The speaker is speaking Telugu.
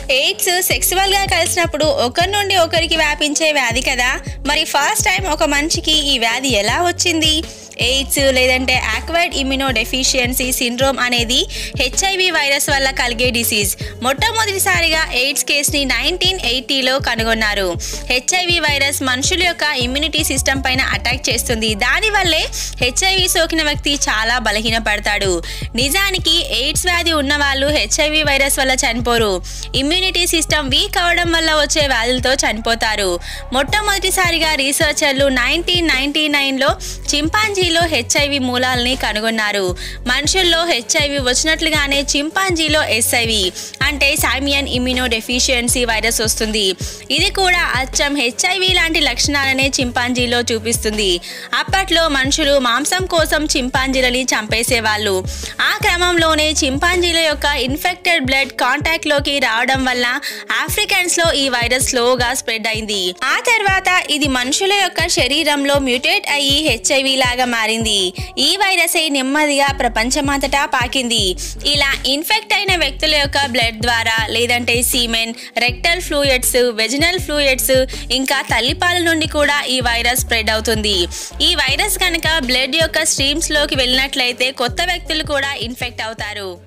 ఎయిడ్స్ సెక్సువల్ గా కలిసినప్పుడు ఒకరి నుండి ఒకరికి వ్యాపించే వ్యాధి కదా మరి ఫస్ట్ టైం ఒక మనిషికి ఈ వ్యాధి ఎలా వచ్చింది ఎయిడ్స్ లేదంటే ఆక్వైర్డ్ ఇమ్యూనో డెఫిషియన్సీ సిండ్రోమ్ అనేది హెచ్ఐవి వైరస్ వల్ల కలిగే డిసీజ్ మొట్టమొదటిసారిగా ఎయిడ్స్ కేసుని నైన్టీన్ ఎయిటీలో కనుగొన్నారు హెచ్ఐవి వైరస్ మనుషుల యొక్క ఇమ్యూనిటీ సిస్టమ్ పైన అటాక్ చేస్తుంది దానివల్లే హెచ్ఐవి సోకిన వ్యక్తి చాలా బలహీనపడతాడు నిజానికి ఎయిడ్స్ వ్యాధి ఉన్న వాళ్ళు హెచ్ఐవి వైరస్ వల్ల చనిపోరు ఇమ్యూనిటీ సిస్టమ్ వీక్ అవడం వల్ల వచ్చే వ్యాధులతో చనిపోతారు మొట్టమొదటిసారిగా రీసెర్చర్లు నైన్టీన్ నైన్టీ నైన్లో చింపాంజీలో హెచ్ఐవి మూలాల్ని కనుగొన్నారు మనుషుల్లో హెచ్ఐవి వచ్చినట్లుగానే చింపాంజీలో ఎస్ఐవి అంటే సామియన్ ఇమ్యూనో డెఫిషియన్సీ వైరస్ వస్తుంది ఇది కూడా అచ్చం హెచ్ఐవి లాంటి లక్షణాలనే చింపాంజీలో చూపిస్తుంది అప్పట్లో మనుషులు మాంసం కోసం చింపాంజీలని చంపేసేవాళ్ళు ఆ క్రమంలోనే చింపాంజీల యొక్క ఇన్ఫెక్టెడ్ బ్లడ్ కాంటాక్ట్ లోకి రావడం వల్ల ఆఫ్రికన్స్ లో ఈ వైరస్ స్లోగా స్ప్రెడ్ అయింది ఆ తర్వాత ఇది మనుషుల యొక్క శరీరంలో మ్యూటేట్ అయ్యి హెచ్ఐవి లాగా మారింది ఈ వైరస్ నెమ్మదిగా ప్రపంచమంతటా పాకింది ఇలా ఇన్ఫెక్ట్ అయిన వ్యక్తుల యొక్క బ్లడ్ ద్వారా లేదంటే semen rectal fluids vaginal fluids ఇంకా తల్లిపాల నుండి కూడా ఈ వైరస్ స్ప్రెడ్ అవుతుంది ఈ వైరస్ కనుక బ్లడ్ యొక్క స్ట్రీమ్స్ లోకి వెళ్ళినట్లయితే కొత్త వ్యక్తులు కూడా ఇన్ఫెక్ట్ అవుతారు